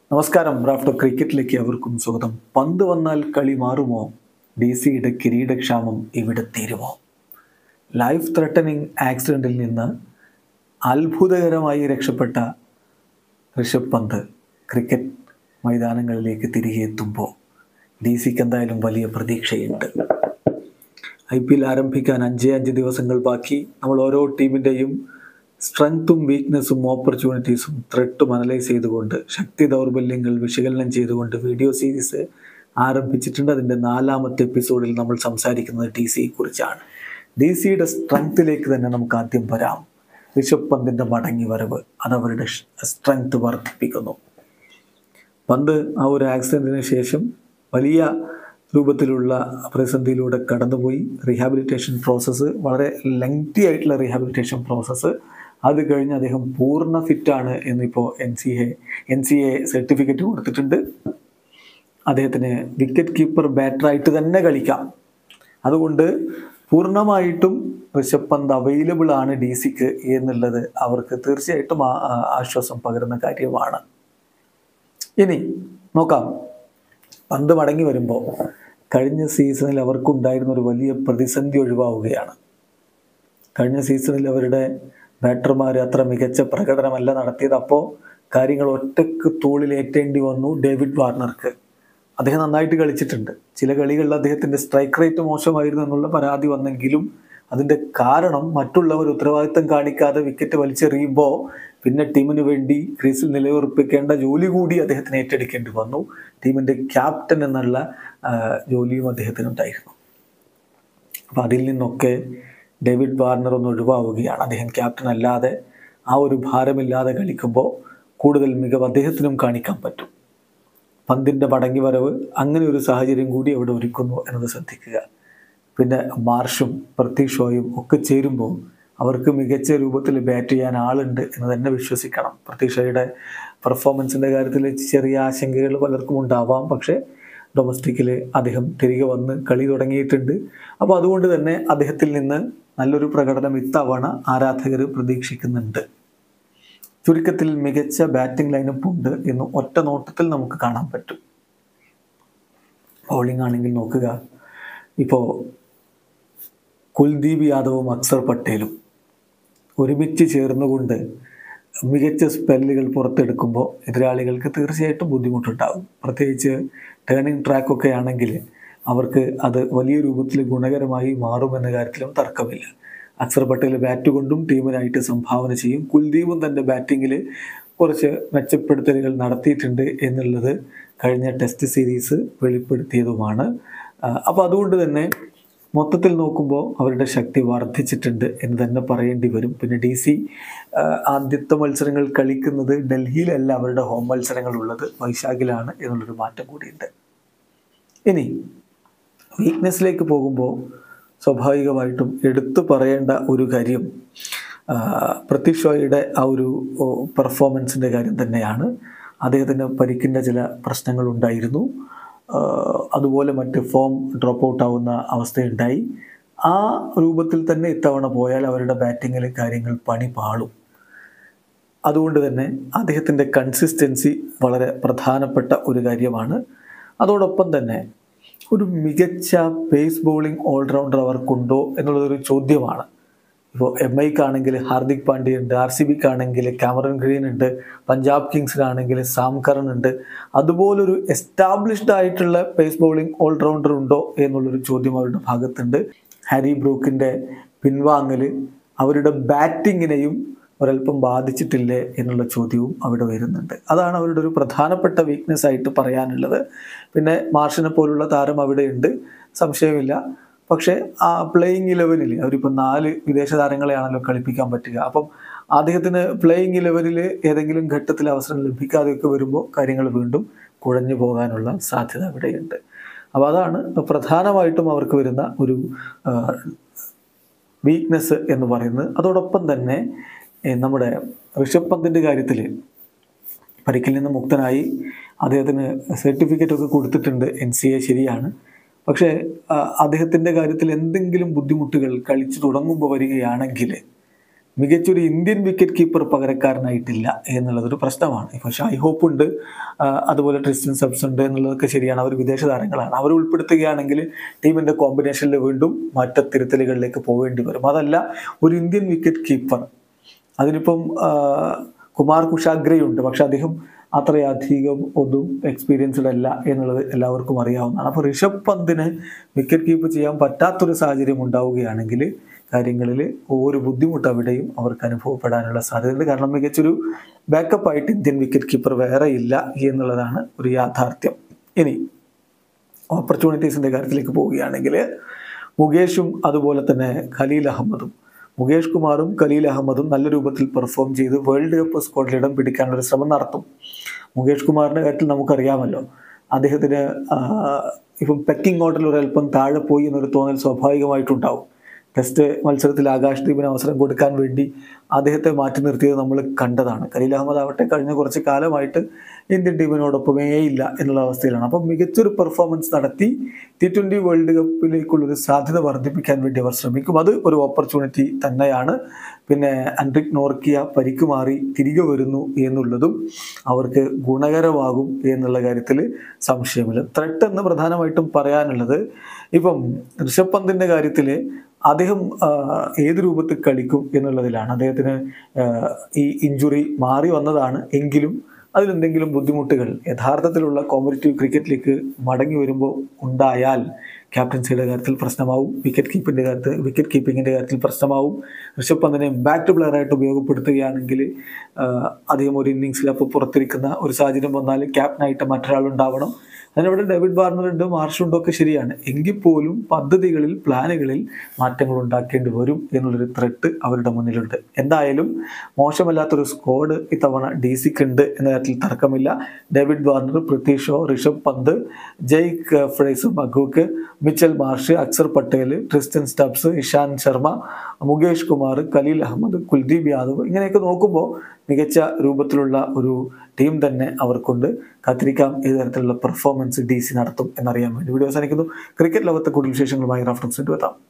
നമസ്കാരം റാഫ്റ്റർ ക്രിക്കറ്റിലേക്ക് അവർക്കും സ്വാഗതം പന്ത് വന്നാൽ കളി മാറുമോ ഡി സിയുടെ കിരീടക്ഷാമം ഇവിടെ തീരുമോ ലൈഫ് ത്രട്ടനിങ് ആക്സിഡൻറ്റിൽ നിന്ന് അത്ഭുതകരമായി രക്ഷപ്പെട്ട ഋഷഭ് പന്ത് ക്രിക്കറ്റ് മൈതാനങ്ങളിലേക്ക് തിരികെ എത്തുമ്പോൾ ഡി സിക്ക് എന്തായാലും വലിയ പ്രതീക്ഷയുണ്ട് ഐ പി എൽ ആരംഭിക്കാൻ അഞ്ചേ അഞ്ച് ദിവസങ്ങൾ ബാക്കി നമ്മൾ ഓരോ ടീമിൻ്റെയും സ്ട്രെങ്ത്തും വീക്ക്നെസ്സും ഓപ്പർച്യൂണിറ്റീസും ത്രെട്ടും അനലൈസ് ചെയ്തുകൊണ്ട് ശക്തി ദൗർബല്യങ്ങൾ വിശകലനം ചെയ്തുകൊണ്ട് വീഡിയോ സീരീസ് ആരംഭിച്ചിട്ടുണ്ട് അതിൻ്റെ നാലാമത്തെ എപ്പിസോഡിൽ നമ്മൾ സംസാരിക്കുന്നത് ഡി സിയെ കുറിച്ചാണ് ഡി സിയുടെ സ്ട്രെങ്ത്തിലേക്ക് തന്നെ നമുക്ക് ആദ്യം വരാം ഋഷഭ് പന്തിൻ്റെ മടങ്ങി വരവ് അത് അവരുടെ സ്ട്രെങ്ത് വർദ്ധിപ്പിക്കുന്നു പന്ത് ആ ഒരു ആക്സിഡൻറ്റിന് ശേഷം വലിയ രൂപത്തിലുള്ള പ്രതിസന്ധിയിലൂടെ കടന്നുപോയി റീഹാബിലിറ്റേഷൻ പ്രോസസ്സ് വളരെ ലെങ്തി ആയിട്ടുള്ള റീഹാബിലിറ്റേഷൻ പ്രോസസ്സ് അത് കഴിഞ്ഞ് അദ്ദേഹം പൂർണ്ണ ഫിറ്റാണ് എന്നിപ്പോൾ N C A N C A certificate കൊടുത്തിട്ടുണ്ട് അദ്ദേഹത്തിന് വിക്കറ്റ് കീപ്പർ ബാറ്ററായിട്ട് തന്നെ കളിക്കാം അതുകൊണ്ട് പൂർണ്ണമായിട്ടും ഋഷഭ് പന്ത് അവൈലബിൾ ആണ് ഡി സിക്ക് എന്നുള്ളത് അവർക്ക് തീർച്ചയായിട്ടും ആ- ആ- ആശ്വാസം പകരുന്ന കാര്യമാണ് ഇനി നോക്കാം പന്ത് മടങ്ങി വരുമ്പോൾ കഴിഞ്ഞ സീസണിൽ അവർക്കുണ്ടായിരുന്ന ഒരു വലിയ പ്രതിസന്ധി ഒഴിവാവുകയാണ് കഴിഞ്ഞ സീസണിൽ അവരുടെ ബാറ്റർമാർ അത്ര മികച്ച പ്രകടനമല്ല നടത്തിയത് അപ്പോൾ കാര്യങ്ങൾ ഒറ്റക്ക് തോളിലേറ്റേണ്ടി വന്നു ഡേവിഡ് വാർണർക്ക് അദ്ദേഹം നന്നായിട്ട് കളിച്ചിട്ടുണ്ട് ചില കളികളിൽ അദ്ദേഹത്തിൻ്റെ സ്ട്രൈക്ക് റേറ്റ് മോശമായിരുന്നു എന്നുള്ള പരാതി വന്നെങ്കിലും അതിൻ്റെ കാരണം മറ്റുള്ളവർ ഉത്തരവാദിത്തം കാണിക്കാതെ വിക്കറ്റ് വലിച്ചെറിയുമ്പോൾ പിന്നെ ടീമിന് വേണ്ടി ക്രീസിൽ നിലയുറപ്പിക്കേണ്ട ജോലി കൂടി അദ്ദേഹത്തിന് ഏറ്റെടുക്കേണ്ടി വന്നു ടീമിൻ്റെ ക്യാപ്റ്റൻ എന്നുള്ള ആ, ജോലിയും അദ്ദേഹത്തിനുണ്ടായിരുന്നു അപ്പോൾ അതിൽ നിന്നൊക്കെ ഡേവിഡ് വാർണർ ഒന്ന് ഒഴിവാവുകയാണ് അദ്ദേഹം ക്യാപ്റ്റൻ അല്ലാതെ ആ ഒരു ഭാരമില്ലാതെ കളിക്കുമ്പോൾ കൂടുതൽ മികവ് അദ്ദേഹത്തിനും കാണിക്കാൻ പറ്റും പന്തിൻ്റെ മടങ്ങി വരവ് അങ്ങനെ ഒരു സാഹചര്യം കൂടി അവിടെ ഒരുക്കുന്നു എന്നത് ശ്രദ്ധിക്കുക പിന്നെ മാർഷും പൃഥ്വി ഷോയും ഒക്കെ ചേരുമ്പോൾ അവർക്ക് മികച്ച രൂപത്തിൽ ബാറ്റ് ചെയ്യാൻ ആളുണ്ട് എന്ന് തന്നെ വിശ്വസിക്കണം പൃഥ്വി ഷോയുടെ പെർഫോമൻസിൻ്റെ കാര്യത്തിൽ ചെറിയ ആശങ്കകൾ പലർക്കും ഉണ്ടാവാം പക്ഷേ ഡൊമസ്റ്റിക്കിൽ അദ്ദേഹം തിരികെ വന്ന് കളി തുടങ്ങിയിട്ടുണ്ട് അപ്പോൾ അതുകൊണ്ട് തന്നെ അദ്ദേഹത്തിൽ നിന്ന് നല്ലൊരു പ്രകടനം ഇത്തവണ ആരാധകർ പ്രതീക്ഷിക്കുന്നുണ്ട് ചുരുക്കത്തിൽ മികച്ച ബാറ്റിംഗ് ലൈനപ്പ് ഉണ്ട് എന്ന് ഒറ്റ നോട്ടത്തിൽ നമുക്ക് കാണാൻ പറ്റും ബൗളിംഗ് ആണെങ്കിൽ നോക്കുക ഇപ്പോൾ കുൽദീപ് യാദവും അക്സർ പട്ടേലും ഒരുമിച്ച് ചേർന്നുകൊണ്ട് മികച്ച സ്പെല്ലുകൾ പുറത്തെടുക്കുമ്പോൾ എതിരാളികൾക്ക് തീർച്ചയായിട്ടും ബുദ്ധിമുട്ടുണ്ടാകും പ്രത്യേകിച്ച് ടേണിംഗ് ട്രാക്കൊക്കെ ആണെങ്കിൽ അവർക്ക് അത് വലിയ രൂപത്തിൽ ഗുണകരമായി മാറുമെന്ന കാര്യത്തിലും തർക്കമില്ല അക്സർ പട്ടേൽ ബാറ്റ് കൊണ്ടും ടീമിനായിട്ട് സംഭാവന ചെയ്യും കുൽദീപും തൻ്റെ ബാറ്റിങ്ങിൽ കുറച്ച് മെച്ചപ്പെടുത്തലുകൾ നടത്തിയിട്ടുണ്ട് എന്നുള്ളത് കഴിഞ്ഞ ടെസ്റ്റ് സീരീസ് വെളിപ്പെടുത്തിയതുമാണ് അപ്പോൾ അതുകൊണ്ട് തന്നെ മൊത്തത്തിൽ നോക്കുമ്പോൾ അവരുടെ ശക്തി വർദ്ധിച്ചിട്ടുണ്ട് എന്ന് തന്നെ പറയേണ്ടി വരും പിന്നെ ഡി സി ആദ്യത്തെ മത്സരങ്ങൾ കളിക്കുന്നത് ഡൽഹിയിലല്ല അവരുടെ ഹോം മത്സരങ്ങൾ ഉള്ളത് വൈശാഖിലാണ് എന്നുള്ളൊരു മാറ്റം കൂടിയുണ്ട് ഇനി വീക്ക്നെസ്സിലേക്ക് പോകുമ്പോൾ സ്വാഭാവികമായിട്ടും എടുത്തു പറയേണ്ട ഒരു കാര്യം ആ, പൃഥ്വി ഷോയുടെ ആ ഒരു പെർഫോമൻസിൻ്റെ കാര്യം തന്നെയാണ് അദ്ദേഹത്തിന് പരിക്കിൻ്റെ ചില പ്രശ്നങ്ങളുണ്ടായിരുന്നു ആ, അതുപോലെ മറ്റ് ഫോം ഡ്രോപ്പ് ഔട്ട് ആവുന്ന അവസ്ഥയുണ്ടായി ആ രൂപത്തിൽ തന്നെ ഇത്തവണ പോയാൽ അവരുടെ ബാറ്റിങ്ങിൽ കാര്യങ്ങൾ പണി പാളും അതുകൊണ്ട് തന്നെ അദ്ദേഹത്തിൻ്റെ കൺസിസ്റ്റൻസി വളരെ പ്രധാനപ്പെട്ട ഒരു കാര്യമാണ് അതോടൊപ്പം തന്നെ ഒരു മികച്ച പേസ് ബോളിംഗ് ഓൾറൗണ്ടർ അവർക്കുണ്ടോ എന്നുള്ളതൊരു ചോദ്യമാണ് ഇപ്പോൾ എം ഐക്കാണെങ്കിൽ ഹാർദിക് പാണ്ഡ്യ ഉണ്ട് ആർ സി ബിക്കാണെങ്കിൽ കാമറൻ ഗ്രീൻ ഉണ്ട് പഞ്ചാബ് കിങ്സിനാണെങ്കിൽ സാം കറൺ ഉണ്ട് അതുപോലൊരു എസ്റ്റാബ്ലിഷ്ഡ് ആയിട്ടുള്ള പേസ് ബോളിംഗ് ഓൾറൗണ്ടർ ഉണ്ടോ എന്നുള്ളൊരു ചോദ്യം അവരുടെ ഭാഗത്തുണ്ട് ഹാരി ബ്രൂക്കിൻ്റെ പിൻവാങ്ങൽ അവരുടെ ബാറ്റിങ്ങിനെയും ഒരല്പം ബാധിച്ചിട്ടില്ലേ എന്നുള്ള ചോദ്യവും അവിടെ വരുന്നുണ്ട് അതാണ് അവരുടെ ഒരു പ്രധാനപ്പെട്ട വീക്ക്നെസ് ആയിട്ട് പറയാനുള്ളത് പിന്നെ മാർഷിനെ പോലുള്ള താരം അവിടെയുണ്ട് സംശയമില്ല പക്ഷേ ആ പ്ലേയിങ് ഇലവനിൽ അവരിപ്പോൾ നാല് വിദേശ താരങ്ങളെയാണല്ലോ കളിപ്പിക്കാൻ പറ്റുക അപ്പം അദ്ദേഹത്തിന് പ്ലേയിങ് ഇലവനിൽ ഏതെങ്കിലും ഘട്ടത്തിൽ അവസരം ലഭിക്കാതെയൊക്കെ വരുമ്പോൾ കാര്യങ്ങൾ വീണ്ടും കുഴഞ്ഞു പോകാനുള്ള സാധ്യത അവിടെയുണ്ട് അപ്പോൾ അതാണ് പ്രധാനമായിട്ടും അവർക്ക് വരുന്ന ഒരു ആ, വീക്ക്നെസ് എന്ന് പറയുന്നത് അതോടൊപ്പം തന്നെ ഏ, നമ്മുടെ ഋഷഭ് പന്തിൻ്റെ കാര്യത്തിൽ പരിക്കിൽ നിന്ന് മുക്തനായി അദ്ദേഹത്തിന് സർട്ടിഫിക്കറ്റ് ഒക്കെ കൊടുത്തിട്ടുണ്ട് എൻ സി എ ശരിയാണ് പക്ഷേ അദ്ദേഹത്തിൻ്റെ കാര്യത്തിൽ എന്തെങ്കിലും ബുദ്ധിമുട്ടുകൾ കളിച്ചു തുടങ്ങുമ്പോൾ വരികയാണെങ്കിൽ മികച്ചൊരു ഇന്ത്യൻ വിക്കറ്റ് കീപ്പർ പകരക്കാരനായിട്ടില്ല എന്നുള്ളതൊരു പ്രശ്നമാണ് ഇപ്പോൾ ഷായ് ഹോപ്പ് ഉണ്ട് ആ, അതുപോലെ ട്രിസ്റ്റൻ സബ്സ് ഉണ്ട് എന്നുള്ളതൊക്കെ ശരിയാണ് അവർ വിദേശ താരങ്ങളാണ് അവർ ഉൾപ്പെടുത്തുകയാണെങ്കിൽ ടീമിൻ്റെ കോമ്പിനേഷനിൽ വീണ്ടും മറ്റ് തിരുത്തലുകളിലേക്ക് പോവേണ്ടി വരും അതല്ല ഒരു ഇന്ത്യൻ വിക്കറ്റ് കീപ്പർ അതിനിപ്പം ആ, കുമാർ കുഷാഗ്രയുണ്ട് പക്ഷെ അദ്ദേഹം അത്രയധികം ഒന്നും എക്സ്പീരിയൻസ്ഡ് അല്ല എന്നുള്ളത് എല്ലാവർക്കും അറിയാവുന്നതാണ് അപ്പോൾ ഋഷഭ് പന്തിന് വിക്കറ്റ് കീപ്പ് ചെയ്യാൻ പറ്റാത്തൊരു സാഹചര്യം ഉണ്ടാവുകയാണെങ്കിൽ കാര്യങ്ങളിൽ ഒരു ബുദ്ധിമുട്ട് അവിടെയും അവർക്ക് അനുഭവപ്പെടാനുള്ള സാധ്യതയുണ്ട് കാരണം മികച്ചൊരു ബാക്കപ്പ് ആയിട്ട് ഇന്ത്യൻ വിക്കറ്റ് കീപ്പർ വേറെ ഇല്ല എന്നുള്ളതാണ് ഒരു യാഥാർത്ഥ്യം ഇനി ഓപ്പർച്യൂണിറ്റീസിൻ്റെ കാര്യത്തിലേക്ക് പോവുകയാണെങ്കിൽ മുകേഷും അതുപോലെ തന്നെ ഖലീൽ അഹമ്മദും മുകേഷ് കുമാറും ഖലീൽ അഹമ്മദും നല്ല രൂപത്തിൽ പെർഫോം ചെയ്ത് വേൾഡ് കപ്പ് സ്ക്വാഡിൽ ഇടം പിടിക്കാനുള്ള ഒരു ശ്രമം നടത്തും മുകേഷ് കുമാറിൻ്റെ കാര്യത്തിൽ നമുക്കറിയാമല്ലോ അദ്ദേഹത്തിന് ആ, ഇപ്പം പെക്കിംഗ് ഓർഡറിൽ ഒരല്പം താഴെ പോയി എന്നൊരു തോന്നൽ സ്വാഭാവികമായിട്ടുണ്ടാവും ടെസ്റ്റ് മത്സരത്തിൽ ആകാശ് ദീപിന് അവസരം കൊടുക്കാൻ വേണ്ടി അദ്ദേഹത്തെ മാറ്റി നിർത്തിയത് നമ്മൾ കണ്ടതാണ് ഖലീൽ അഹമ്മദ് ആവട്ടെ കഴിഞ്ഞ കുറച്ച് കാലമായിട്ട് ഇന്ത്യൻ ടീമിനോടൊപ്പമേ ഇല്ല എന്നുള്ള അവസ്ഥയിലാണ് അപ്പം മികച്ചൊരു പെർഫോമൻസ് നടത്തി ടി ട്വൻ്റി വേൾഡ് കപ്പിലേക്കുള്ളൊരു സാധ്യത വർദ്ധിപ്പിക്കാൻ വേണ്ടി അവർ ശ്രമിക്കും അത് ഒരു ഓപ്പർച്യൂണിറ്റി തന്നെയാണ് പിന്നെ അൻഡ്രിക് നോർക്കിയ പരിക്ക് മാറി തിരികെ വരുന്നു എന്നുള്ളതും അവർക്ക് ഗുണകരമാകും എന്നുള്ള കാര്യത്തിൽ സംശയമില്ല ത്രെട്ട് എന്ന് പ്രധാനമായിട്ടും പറയാനുള്ളത് ഇപ്പം ഋഷഭ് പന്തിൻ്റെ കാര്യത്തിൽ അദ്ദേഹം ആ, ഏത് രൂപത്തിൽ കളിക്കും എന്നുള്ളതിലാണ് അദ്ദേഹത്തിന് ആ, ഈ ഇഞ്ചുറി മാറി വന്നതാണ് എങ്കിലും അതിലെന്തെങ്കിലും ബുദ്ധിമുട്ടുകൾ യഥാർത്ഥത്തിലുള്ള കോമ്പറ്റീവ് ക്രിക്കറ്റിലേക്ക് മടങ്ങി വരുമ്പോൾ ഉണ്ടായാൽ ക്യാപ്റ്റൻസിയുടെ കാര്യത്തിൽ പ്രശ്നമാവും വിക്കറ്റ് കീപ്പിൻ്റെ കാര്യത്തിൽ വിക്കറ്റ് കീപ്പിങ്ങിൻ്റെ കാര്യത്തിൽ പ്രശ്നമാവും ഋഷഭ് പന്തിനെ ഇമ്പാക്റ്റ് പ്ലെയറായിട്ട് ഉപയോഗപ്പെടുത്തുകയാണെങ്കിൽ ആ, അദ്ദേഹം ഒരു ഇന്നിങ്സിൽ അപ്പോൾ പുറത്തിരിക്കുന്ന ഒരു സാഹചര്യം വന്നാൽ ക്യാപ്റ്റനായിട്ട് മറ്റൊരാൾ ഉണ്ടാവണം അതിനവിടെ ഡേവിഡ് വാർണറുണ്ട് മാർഷുണ്ടോ ഒക്കെ ശരിയാണ് എങ്കിൽ പോലും പദ്ധതികളിൽ പ്ലാനുകളിൽ മാറ്റങ്ങൾ ഉണ്ടാക്കേണ്ടി വരും എന്നുള്ളൊരു ത്രെട്ട് അവരുടെ മുന്നിലുണ്ട് എന്തായാലും മോശമല്ലാത്തൊരു സ്ക്വാഡ് ഇത്തവണ ഡി സിക്ക് ഉണ്ട് എന്ന കാര്യത്തിൽ തർക്കമില്ല David Warner Prithvi Shaw Rishabh Pant Jake Fraser McGurk Mitchell Marsh Axar Patel Tristan Stubbs Ishant Sharma Mukesh Kumar Khaleel Ahmed Kuldeep Yadav ഇങ്ങനെയൊക്കെ നോക്കുമ്പോൾ മികച്ച രൂപത്തിലുള്ള ഒരു ടീം തന്നെ അവർക്കുണ്ട് കാത്തിരിക്കാം ഏത് തരത്തിലുള്ള പെർഫോമൻസ് ഡി സി നടത്തും എന്നറിയാൻ വേണ്ടി വീഡിയോ അവസാനിക്കുന്നു ക്രിക്കറ്റ് ലോകത്തെ കൂടുതൽ വിശേഷങ്ങളുമായി റാഫ്റ്റോക്സിൻ്റെ എത്താം